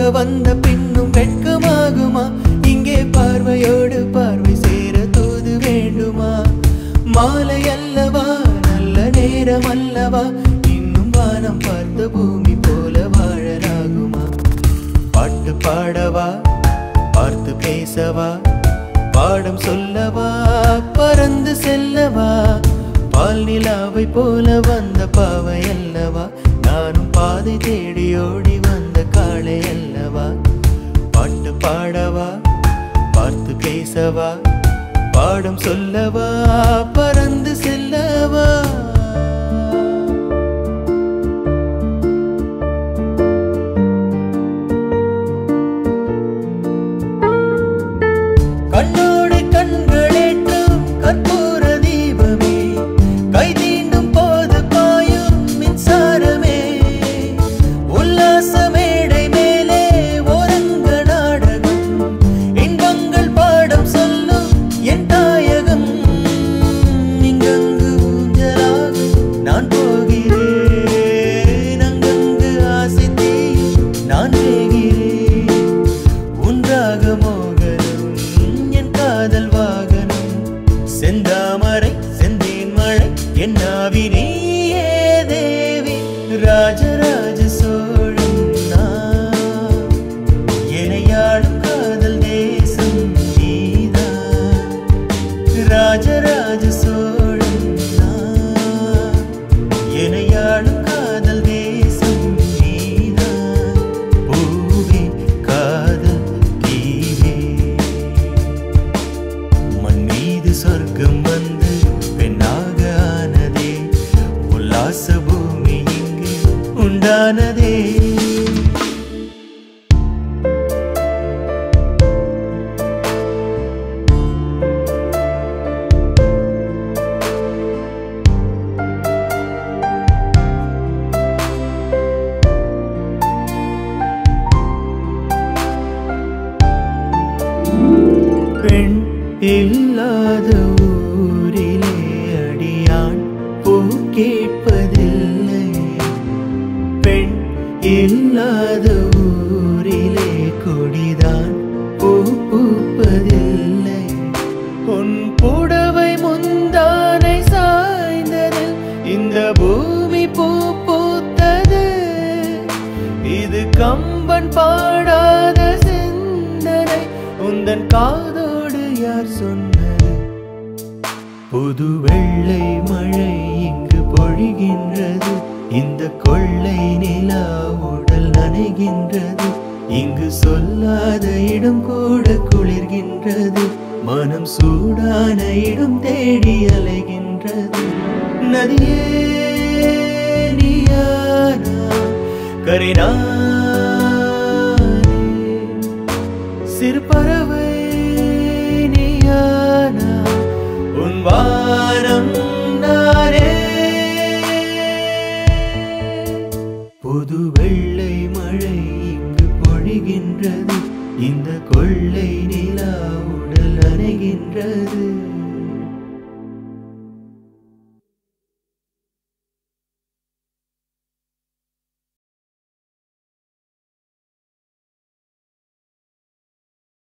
வந்த பின்னும் வெட்கமாகுமா இங்கே பார்வையோடு பார்வை சேர தூது வேண்டுமா மாலை அல்லவா நல்ல நேரம் அல்லவா இன்னும் வானம் பார்த்த பூமி போல வாழலாகுமா பாட்டு பாடவா பார்த்து பேசவா பாடம் சொல்லவா பறந்து செல்லவா பால் நிலாவை போல வந்த பாவை அல்லவா நானும் பாதை தேடி ஓடி வந்த காளை அல்லவா பாட்டு பாடவா பார்த்து பேசவா பாடம் சொல்லவா பறந்து செல்லவா கண்ணோடு கண்களேற்றும் கற்பூர தீபமே கை தீண்டும் போது பாயும் மின்சாரமே உல்லாச மேடை மேலே ஓரங்க நாடகம் இன்பங்கள் பாடம் சொல்லும் என் தாயகம் இங்கங்கு ஊஞ்சலாகும் நான் போகிறேன் அங்கங்கு ஆசை தீயும் நான் வேகிறேன் உன்றாக மோகனம் என் காதல் வாகனம் செந்தாமரை செந்தேன் மழை என் ஆவி நீயே தேவி ராஜராஜ சோழன் நான் எனையாடும் காதல் தேசம் நீதான் ராஜராஜ சோழன் நான் எனையாடும் காதல் தேசம் நீதான் பூவே காதல் தீவே மண் மீது சொர்க்கம் வந்து பெண்ணாக ஆனதே உல்லாச பூமி இங்கு உண்டானதே பெண் இல்லாத ஊரிலே அடியான் பூ கேட்பதில்லை பெண் இல்லாத ஊரிலே கொடிதான் பூ பூப்பதில்லை உன் புடவை முந்தானை சாய்ந்ததில் இந்த பூமி பூ பூத்தது இது கம்பன் பாடாத சிந்தனை உந்தன் காதோடு யார் சொன்னது புது வெள்ளை மழை இங்கு பொழிகின்றது இந்த கொள்ளை நிலா உடல் நனைகின்றது இங்கு சொல்லாத இடம் கூட குளிர்கின்றது மனம் சூடான இடம் தேடி அலைகின்றது நதியே நீயானா கரினானே சிறு பறவை நீயானா உன் வானம் நானே புது வெள்ளை மழை இங்கு பொழிகின்றது இந்த கொள்ளை நிலா உடல் அணைகின்றது